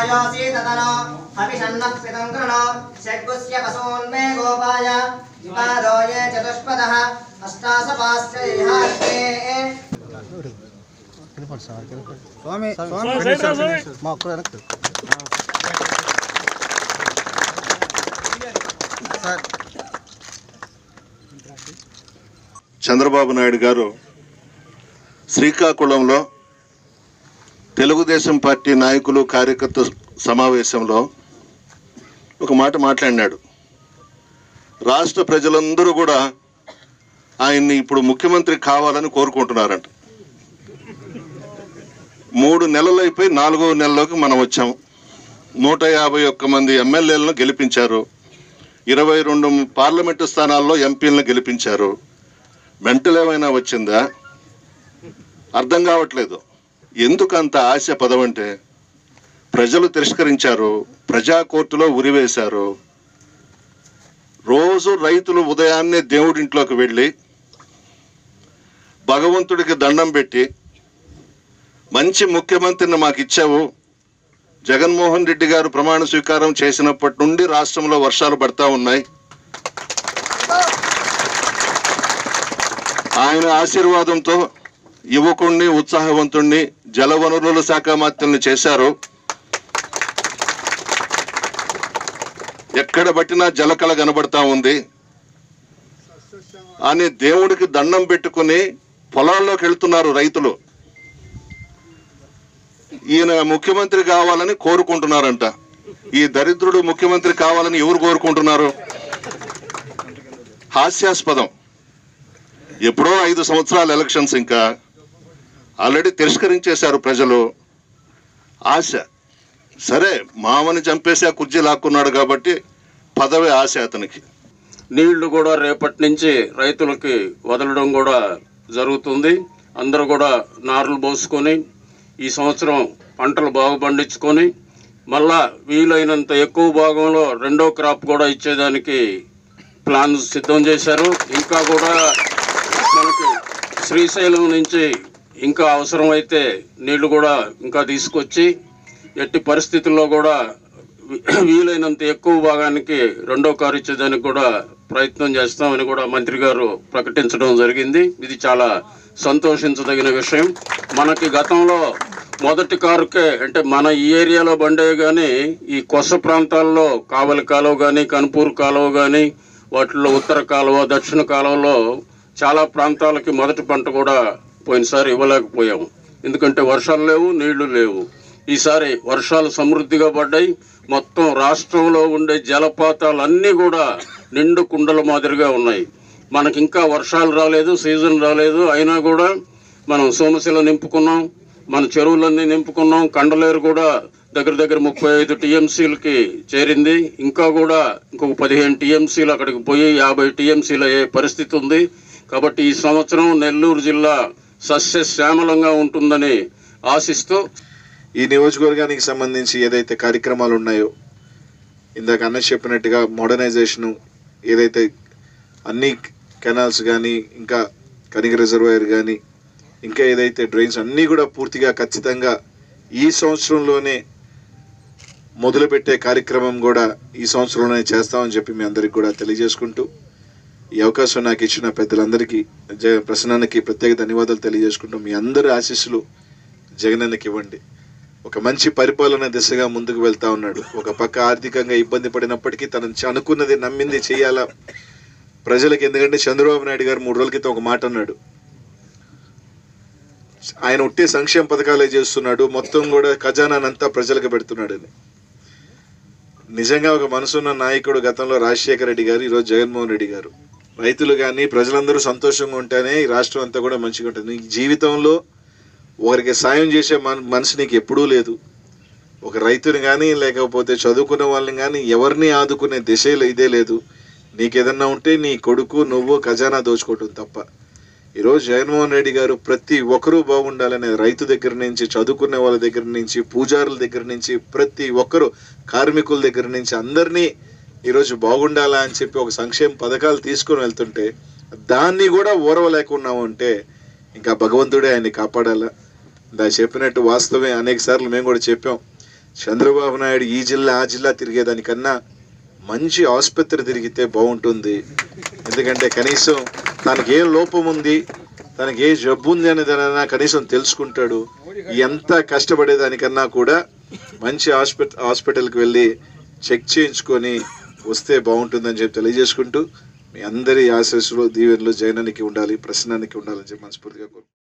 आयोऽसीततनो हविषन्नः पितं कृणो षड्गुस्य वसून्मे गोपाय विपादो ये चतुष्पदः अष्टासपाश्च इहास्ते స్వామి స్వామి మా ఒక్క వెనక్కి సార్ చంద్రబాబు నాయుడు గారు శ్రీకాకుళంలో తెలుగుదేశం పార్టీ నాయకులు కార్యకర్త సమావేశంలో ఒక మాట మాట్లాడినాడు రాష్ట్ర ప్రజలందరూ కూడా ఆయన్ని ఇప్పుడు ముఖ్యమంత్రి కావాలని కోరుకుంటున్నారంట మూడు నెలలు అయిపోయి నాలుగో నెలలోకి మనం వచ్చాం నూట యాభై ఒక్క మంది ఎమ్మెల్యేలను గెలిపించారు ఇరవై రెండు పార్లమెంటు స్థానాల్లో ఎంపీలను గెలిపించారు మెంటల్ ఏమైనా వచ్చిందా అర్థం కావట్లేదు ఎందుకు అంత ఆశ పదవంటే ప్రజలు తిరస్కరించారు ప్రజా కోర్టులో ఉరివేశారు రోజు రైతులు ఉదయాన్నే దేవుడింట్లోకి వెళ్ళి భగవంతుడికి దండం పెట్టి మంచి ముఖ్యమంత్రిని మాకు ఇచ్చావు జగన్మోహన్ రెడ్డి గారు ప్రమాణ స్వీకారం చేసినప్పటి నుండి రాష్ట్రంలో వర్షాలు పడతా ఉన్నాయి ఆయన ఆశీర్వాదంతో యువకుణ్ణి ఉత్సాహవంతుణ్ణి జలవనరుల శాఖ మంత్రుల్ని చేశారు ఎక్కడ పట్టినా జలకళ కనబడతా ఉంది అని దేవుడికి దండం పెట్టుకుని పొలాల్లోకి వెళ్తున్నారు రైతులు ఈయన ముఖ్యమంత్రి కావాలని కోరుకుంటున్నారంట ఈ దరిద్రుడు ముఖ్యమంత్రి కావాలని ఎవరు కోరుకుంటున్నారు హాస్యాస్పదం ఎప్పుడో ఐదు సంవత్సరాల ఎలక్షన్స్ ఇంకా ఆల్రెడీ తిరస్కరించేశారు ప్రజలు ఆశ సరే మామని చంపేసి ఆ కుర్చీ లాక్కున్నాడు కాబట్టి పదవి ఆశ అతనికి నీళ్లు కూడా రేపటి నుంచి రైతులకి వదలడం కూడా జరుగుతుంది అందరూ కూడా నార్లు పోసుకొని ఈ సంవత్సరం పంటలు బాగా పండించుకొని మళ్ళా వీలైనంత ఎక్కువ భాగంలో రెండో క్రాప్ కూడా ఇచ్చేదానికి ప్లాన్ సిద్ధం చేశారు ఇంకా కూడా మనకి శ్రీశైలం నుంచి ఇంకా అవసరమైతే నీళ్లు కూడా ఇంకా తీసుకొచ్చి ఎట్టి పరిస్థితుల్లో కూడా వీ- వీలైనంత ఎక్కువ భాగానికి రెండో కారు ఇచ్చేదానికి కూడా ప్రయత్నం చేస్తామని కూడా మంత్రి గారు ప్రకటించడం జరిగింది ఇది చాలా సంతోషించదగిన విషయం మనకి గతంలో మొదటి కారుకే అంటే మన ఈ ఏరియాలో బండే కానీ ఈ కొస ప్రాంతాల్లో కావలి కాలువ కానీ కనుపూరు కాలువ కానీ వాటిల్లో ఉత్తర కాలువ దక్షిణ కాలువలో చాలా ప్రాంతాలకి మొదటి పంట కూడా పోయినసారి ఇవ్వలేకపోయాము ఎందుకంటే వర్షాలు లేవు నీళ్లు లేవు ఈసారి వర్షాలు సమృద్ధిగా పడ్డాయి మొత్తం రాష్ట్రంలో ఉండే జలపాతాలు అన్నీ కూడా నిండు కుండల మాదిరిగా ఉన్నాయి మనకి ఇంకా వర్షాలు రాలేదు సీజన్ రాలేదు అయినా కూడా మనం సోమశిల నింపుకున్నాం మన చెరువులన్నీ నింపుకున్నాం కండలేరు కూడా దగ్గర దగ్గర ముప్పై ఐదు టీఎంసీలకి చేరింది ఇంకా కూడా ఇంకొక పదిహేను టీఎంసీలు అక్కడికి పోయి యాభై టీఎంసీలు అయ్యే పరిస్థితి ఉంది కాబట్టి ఈ సంవత్సరం నెల్లూరు జిల్లా సస్యశ్యామలంగా ఉంటుందని ఆశిస్తూ ఈ నియోజకవర్గానికి సంబంధించి ఏదైతే కార్యక్రమాలు ఉన్నాయో ఇందాక అన్న చెప్పినట్టుగా మోడర్నైజేషను ఏదైతే అన్ని కెనాల్స్ కానీ ఇంకా కనిక రిజర్వాయర్ కానీ ఇంకా ఏదైతే డ్రైన్స్ అన్నీ కూడా పూర్తిగా ఖచ్చితంగా ఈ సంవత్సరంలోనే మొదలుపెట్టే కార్యక్రమం కూడా ఈ సంవత్సరంలోనే చేస్తామని చెప్పి మీ అందరికి కూడా తెలియజేసుకుంటూ ఈ అవకాశం నాకు ఇచ్చిన పెద్దలందరికీ జ ప్రసన్నానికి ప్రత్యేక ధన్యవాదాలు తెలియజేసుకుంటూ మీ అందరి ఆశీస్సులు జగనన్నకి ఇవ్వండి ఒక మంచి పరిపాలన దిశగా ముందుకు వెళ్తా ఉన్నాడు ఒక పక్క ఆర్థికంగా ఇబ్బంది పడినప్పటికీ తను చ- అనుకున్నది నమ్మింది చేయాలా ప్రజలకు ఎందుకంటే చంద్రబాబు నాయుడు గారు మూడు రోజుల క్రితం ఒక మాట అన్నాడు ఆయన ఉట్టే సంక్షేమ పథకాలే చేస్తున్నాడు మొత్తం కూడా ఖజానానంతా ప్రజలకు పెడుతున్నాడని నిజంగా ఒక మనసున్న నాయకుడు గతంలో రాజశేఖర రెడ్డి గారు ఈరోజు జగన్మోహన్ రెడ్డి గారు రైతులు కానీ ప్రజలందరూ సంతోషంగా ఉంటేనే ఈ రాష్ట్రం అంతా కూడా మంచిగా ఉంటుంది నీ జీవితంలో ఒకరికి సాయం చేసే మన మనసు నీకు ఎప్పుడూ లేదు ఒక రైతుని కానీ లేకపోతే చదువుకున్న వాళ్ళని కానీ ఎవరిని ఆదుకునే దిశ ఇదే లేదు నీకు ఏదన్నా ఉంటే నీ కొడుకు నువ్వు ఖజానా దోచుకోవటం తప్ప ఈరోజు జగన్మోహన్ రెడ్డి గారు ప్రతి ఒక్కరూ బాగుండాలనే రైతు దగ్గర నుంచి చదువుకునే వాళ్ళ దగ్గర నుంచి పూజారుల దగ్గర నుంచి ప్రతి ఒక్కరు కార్మికుల దగ్గర నుంచి అందరినీ ఈరోజు బాగుండాలా అని చెప్పి ఒక సంక్షేమ పథకాలు తీసుకొని వెళ్తుంటే దాన్ని కూడా ఓరవలేకున్నాము అంటే ఇంకా భగవంతుడే ఆయన్ని కాపాడాలా దా చెప్పినట్టు వాస్తవమే అనేక సార్లు మేము కూడా చెప్పాం చంద్రబాబు నాయుడు ఈ జిల్లా ఆ జిల్లా తిరిగేదానికన్నా మంచి ఆసుపత్రి తిరిగితే బాగుంటుంది ఎందుకంటే కనీసం తనకి ఏ లోపం ఉంది తనకి ఏ జబ్బు ఉంది అనేదానైనా కనీసం తెలుసుకుంటాడు ఎంత కష్టపడేదానికన్నా కూడా మంచి హాస్పిటల్ హాస్పిటల్కి వెళ్ళి చెక్ చేయించుకొని వస్తే బాగుంటుందని చెప్పి తెలియజేసుకుంటూ మీ అందరి ఆశీస్సులు దీవెనలు జగనానికి ఉండాలి ప్రసన్నానికి ఉండాలని చెప్పి మనస్ఫూర్తిగా కోరుకుంటున్నాను